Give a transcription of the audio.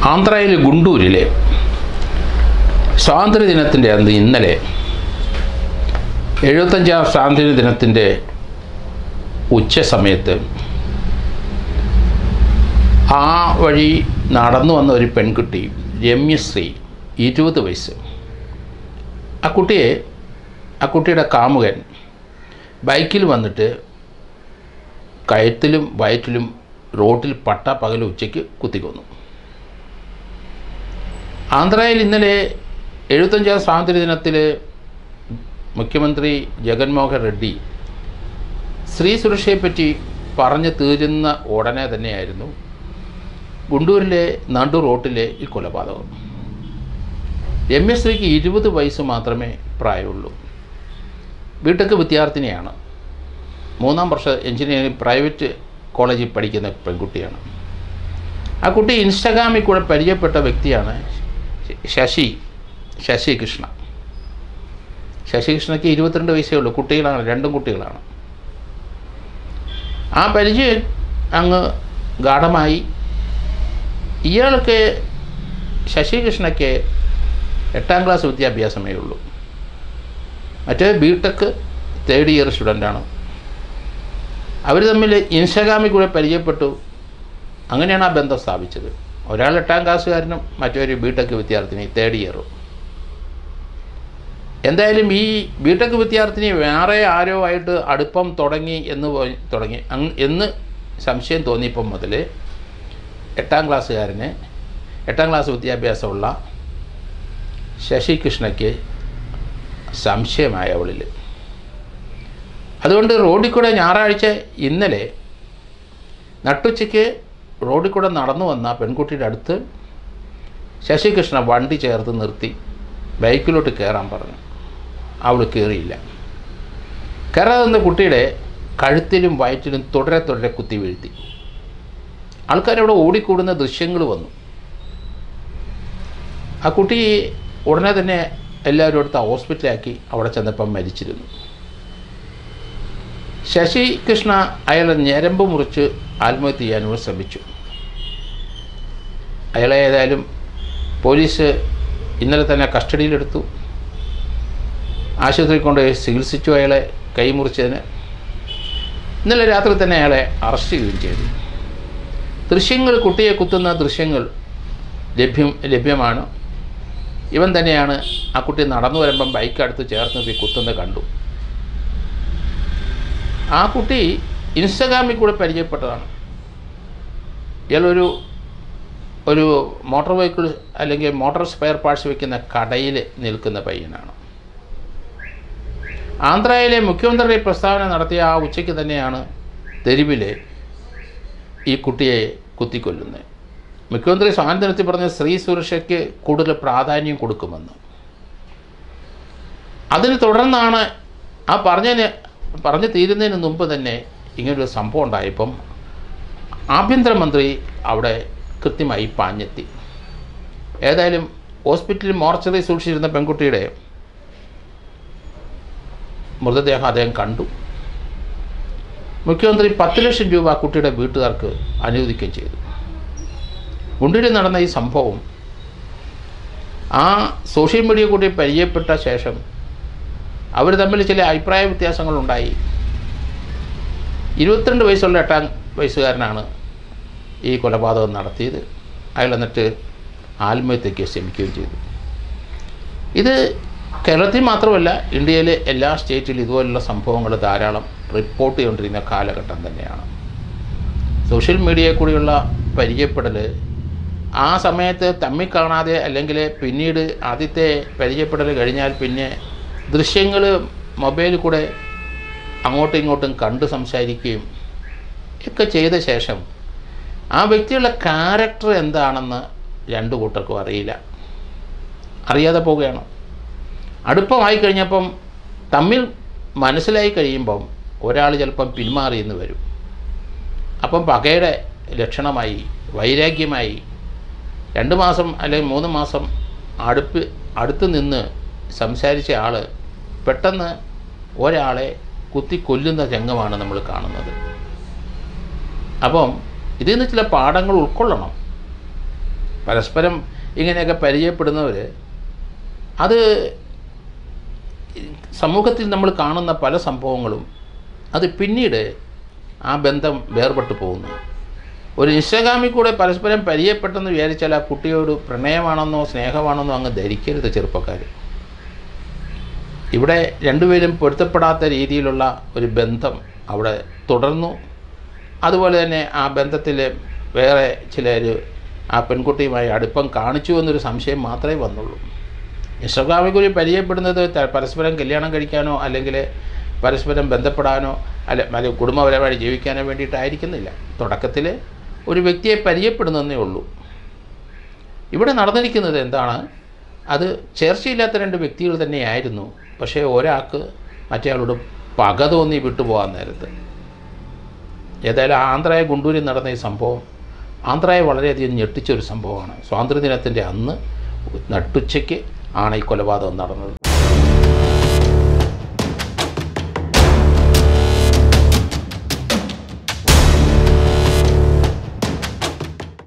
ആന്ധ്രയിലെ ഗുണ്ടൂരിലെ സ്വാതന്ത്ര്യദിനത്തിൻ്റെ അന്ന് ഇന്നലെ എഴുപത്തഞ്ചാം സ്വാതന്ത്ര്യ ദിനത്തിൻ്റെ ഉച്ച സമയത്ത് ആ വഴി നടന്നു വന്ന ഒരു പെൺകുട്ടി രമ്യശ്രീ ഇരുപത് വയസ്സ് ആ കുട്ടിയെ ആ കുട്ടിയുടെ കാമുകൻ ബൈക്കിൽ വന്നിട്ട് കയത്തിലും വയറ്റിലും റോട്ടിൽ പട്ട പകൽ ഉച്ചയ്ക്ക് കുത്തിക്കൊന്നു ആന്ധ്രയിൽ ഇന്നലെ എഴുപത്തഞ്ചാം സ്വാതന്ത്ര്യ ദിനത്തിൽ മുഖ്യമന്ത്രി ജഗൻമോഹൻ റെഡ്ഡി സ്ത്രീ സുരക്ഷയെപ്പറ്റി പറഞ്ഞു തീരുന്ന ഉടനെ തന്നെയായിരുന്നു ഗുണ്ടൂരിലെ നടു റോട്ടിലെ ഈ കൊലപാതകം രമ്യശ്രീക്ക് ഇരുപത് വയസ്സ് മാത്രമേ പ്രായമുള്ളൂ ബിടെക് വിദ്യാർത്ഥിനിയാണ് മൂന്നാം വർഷ എഞ്ചിനീയറിംഗ് പ്രൈവറ്റ് കോളേജിൽ പഠിക്കുന്ന പെൺകുട്ടിയാണ് ആ കുട്ടി ഇൻസ്റ്റഗ്രാമിൽ കൂടെ പരിചയപ്പെട്ട വ്യക്തിയാണ് ശശി ശശി കൃഷ്ണ ശശി കൃഷ്ണയ്ക്ക് ഇരുപത്തിരണ്ട് വയസ്സേ ഉള്ളൂ കുട്ടികളാണ് രണ്ടും കുട്ടികളാണ് ആ പരിചയം അങ്ങ് ഗാഠമായി ഇയാൾക്ക് ശശി കൃഷ്ണയ്ക്ക് എട്ടാം ക്ലാസ് വിദ്യാഭ്യാസമേ ഉള്ളൂ മറ്റേ ബി ടെക് തേർഡ് ഇയർ സ്റ്റുഡൻ്റാണ് അവർ തമ്മിൽ ഇൻസ്റ്റഗ്രാമിൽ കൂടെ പരിചയപ്പെട്ടു അങ്ങനെയാണ് ആ ബന്ധം സ്ഥാപിച്ചത് ഒരാൾ എട്ടാം ക്ലാസ്സുകാരനും മറ്റൊരു ബി ടെക് വിദ്യാർത്ഥിനി തേർഡ് ഇയറും എന്തായാലും ഈ ബി ടെക് വിദ്യാർത്ഥിനി വേറെ ആരോ ആയിട്ട് അടുപ്പം തുടങ്ങി എന്ന് പോയി തുടങ്ങി അങ് എന്ന് സംശയം തോന്നിയപ്പം മുതൽ എട്ടാം ക്ലാസ്സുകാരന് എട്ടാം ക്ലാസ് വിദ്യാഭ്യാസമുള്ള ശശി കൃഷ്ണയ്ക്ക് സംശയമായ അവളിൽ അതുകൊണ്ട് റോഡിൽ കൂടെ ഞായറാഴ്ച ഇന്നലെ നട്ടുച്ചയ്ക്ക് റോഡിൽ കൂടെ നടന്നു വന്ന പെൺകുട്ടിയുടെ അടുത്ത് ശശികൃഷ്ണ വണ്ടി ചേർത്ത് നിർത്തി ബൈക്കിലോട്ട് കയറാൻ പറഞ്ഞു അവൾ കയറിയില്ല കയറാതെ നിന്ന കുട്ടിയുടെ കഴുത്തിലും വയറ്റിലും തുടരെ തുടരെ കുത്തി വീഴ്ത്തി ആൾക്കാരവിടെ ഓടിക്കൂടുന്ന ദൃശ്യങ്ങൾ വന്നു ആ കുട്ടി ഉടനെ തന്നെ എല്ലാവരും എടുത്ത് ഹോസ്പിറ്റലാക്കി അവിടെ ചെന്നപ്പം മരിച്ചിരുന്നു ശശി കൃഷ്ണ അയാളെ ഞരമ്പ് മുറിച്ച് ആത്മഹത്യ ചെയ്യാനും ശ്രമിച്ചു അയാളെ ഏതായാലും പോലീസ് ഇന്നലെ തന്നെ കസ്റ്റഡിയിലെടുത്തു ആശുപത്രി കൊണ്ട് ചികിത്സിച്ചു അയാളെ കൈമുറിച്ചതിന് ഇന്നലെ രാത്രി തന്നെ അയാളെ അറസ്റ്റ് ചെയ്യുകയും ചെയ്തു ദൃശ്യങ്ങൾ കുട്ടിയെ കുത്തുന്ന ദൃശ്യങ്ങൾ ലഭ്യം ലഭ്യമാണ് ഇവൻ തന്നെയാണ് ആ കുട്ടി നടന്നു വരുമ്പം ബൈക്ക് അടുത്ത് ചേർത്ത് നിർത്തി കുത്തുന്നത് കണ്ടു ആ കുട്ടി ഇൻസ്റ്റഗ്രാമിൽ കൂടെ പരിചയപ്പെട്ടതാണ് ഇയാളൊരു ഒരു മോട്ടോർ വെഹിക്കിൾ അല്ലെങ്കിൽ മോട്ടോർ സ്പെയർ പാർട്സ് വയ്ക്കുന്ന കടയിൽ നിൽക്കുന്ന പയ്യനാണ് ആന്ധ്രയിലെ മുഖ്യമന്ത്രി പ്രസ്താവന നടത്തിയ ആ ഉച്ചയ്ക്ക് തന്നെയാണ് തെരുവിൽ ഈ കുട്ടിയെ കുത്തിക്കൊല്ലുന്നത് മുഖ്യമന്ത്രി സ്വാതന്ത്ര്യത്തിൽ പറഞ്ഞ സ്ത്രീ സുരക്ഷയ്ക്ക് കൂടുതൽ പ്രാധാന്യം കൊടുക്കുമെന്ന് അതിന് തുടർന്നാണ് ആ പറഞ്ഞതിന് പറഞ്ഞു തീരുന്നതിന് മുമ്പ് തന്നെ ഇങ്ങനൊരു സംഭവം ഉണ്ടായപ്പം ആഭ്യന്തരമന്ത്രി അവിടെ കൃത്യമായി പാഞ്ഞെത്തി ഏതായാലും ഹോസ്പിറ്റലിൽ മോർച്ചറി സൂക്ഷിച്ചിരുന്ന പെൺകുട്ടിയുടെ മൃതദേഹം അദ്ദേഹം കണ്ടു മുഖ്യമന്ത്രി പത്ത് ലക്ഷം രൂപ ആ കുട്ടിയുടെ വീട്ടുകാർക്ക് അനുവദിക്കുകയും ചെയ്തു ഗുണ്ടിയിൽ നടന്ന ഈ സംഭവം ആ സോഷ്യൽ മീഡിയ കൂടി പരിചയപ്പെട്ട ശേഷം അവർ തമ്മിൽ ചില അഭിപ്രായ വ്യത്യാസങ്ങളുണ്ടായി ഇരുപത്തിരണ്ട് വയസ്സുള്ള എട്ടാം വയസ്സുകാരനാണ് ഈ കൊലപാതകം നടത്തിയത് അയാൾ എന്നിട്ട് ആത്മഹത്യയ്ക്ക് ശ്രമിക്കുകയും ചെയ്തു ഇത് കേരളത്തിൽ മാത്രമല്ല ഇന്ത്യയിലെ എല്ലാ സ്റ്റേറ്റിലും ഇതുപോലുള്ള സംഭവങ്ങൾ ധാരാളം റിപ്പോർട്ട് ചെയ്തുകൊണ്ടിരിക്കുന്ന കാലഘട്ടം തന്നെയാണ് സോഷ്യൽ മീഡിയയിൽ കൂടിയുള്ള പരിചയപ്പെടൽ ആ സമയത്ത് തമ്മിൽ കാണാതെ അല്ലെങ്കിൽ പിന്നീട് ആദ്യത്തെ പരിചയപ്പെടൽ കഴിഞ്ഞാൽ പിന്നെ ദൃശ്യങ്ങൾ മൊബൈലിൽ കൂടെ അങ്ങോട്ടും ഇങ്ങോട്ടും കണ്ട് സംസാരിക്കുകയും ഒക്കെ ചെയ്ത ശേഷം ആ വ്യക്തിയുടെ ക്യാരക്ടർ എന്താണെന്ന് രണ്ടു കൂട്ടർക്കും അറിയില്ല അറിയാതെ പോവുകയാണ് അടുപ്പമായി കഴിഞ്ഞപ്പം തമ്മിൽ മനസ്സിലായി കഴിയുമ്പം ഒരാൾ ചിലപ്പം പിന്മാറിയെന്ന് വരും അപ്പം പകയുടെ ലക്ഷണമായി വൈരാഗ്യമായി രണ്ട് മാസം അല്ലെങ്കിൽ മൂന്ന് മാസം അടുപ്പ് അടുത്ത് നിന്ന് സംസാരിച്ച ആൾ പെട്ടെന്ന് ഒരാളെ കുത്തി കൊല്ലുന്ന രംഗമാണ് നമ്മൾ കാണുന്നത് അപ്പം ഇതിൽ നിന്ന് ചില പാഠങ്ങൾ ഉൾക്കൊള്ളണം പരസ്പരം ഇങ്ങനെയൊക്കെ പരിചയപ്പെടുന്നവർ അത് സമൂഹത്തിൽ നമ്മൾ കാണുന്ന പല സംഭവങ്ങളും അത് പിന്നീട് ആ ബന്ധം വേർപെട്ട് പോകുന്നു ഒരു ഇൻസ്റ്റഗ്രാമിൽ കൂടെ പരസ്പരം പരിചയപ്പെട്ടെന്ന് വിചാരിച്ചാൽ ആ കുട്ടിയോട് പ്രണയമാണെന്നോ സ്നേഹമാണെന്നോ അങ്ങ് ധരിക്കരുത് ചെറുപ്പക്കാർ ഇവിടെ രണ്ടുപേരും പൊരുത്തപ്പെടാത്ത രീതിയിലുള്ള ഒരു ബന്ധം അവിടെ തുടർന്നു അതുപോലെ തന്നെ ആ ബന്ധത്തിൽ വേറെ ചിലർ ആ പെൺകുട്ടിയുമായി അടുപ്പം കാണിച്ചു എന്നൊരു സംശയം മാത്രമേ വന്നുള്ളൂ ഇൻസ്റ്റഗ്രാമിൽ കൂടി പരിചയപ്പെടുന്നത് ത- പരസ്പരം കല്യാണം കഴിക്കാനോ അല്ലെങ്കിൽ പരസ്പരം ബന്ധപ്പെടാനോ അല്ല അല്ല കുടുംബപരമായി ജീവിക്കാനോ വേണ്ടിയിട്ടായിരിക്കുന്നില്ല തുടക്കത്തിൽ ഒരു വ്യക്തിയെ പരിചയപ്പെടുന്നതേ ഉള്ളൂ ഇവിടെ നടന്നിരിക്കുന്നത് എന്താണ് അത് ചേർച്ചയില്ലാത്ത രണ്ട് വ്യക്തികൾ തന്നെയായിരുന്നു പക്ഷേ ഒരാൾക്ക് മറ്റേയാളോട് പക തോന്നി വിട്ടുപോകാൻ നേരത്ത് ഏതായാലും ആന്ധ്രയെ ഗുണ്ടൂരിൽ നടന്ന ഈ സംഭവം ആന്ധ്രയെ വളരെയധികം ഞെട്ടിച്ചൊരു സംഭവമാണ് സ്വാതന്ത്ര്യദിനത്തിൻ്റെ അന്ന് നട്ടുച്ചയ്ക്ക് ആണ് ഈ കൊലപാതകം നടന്നത്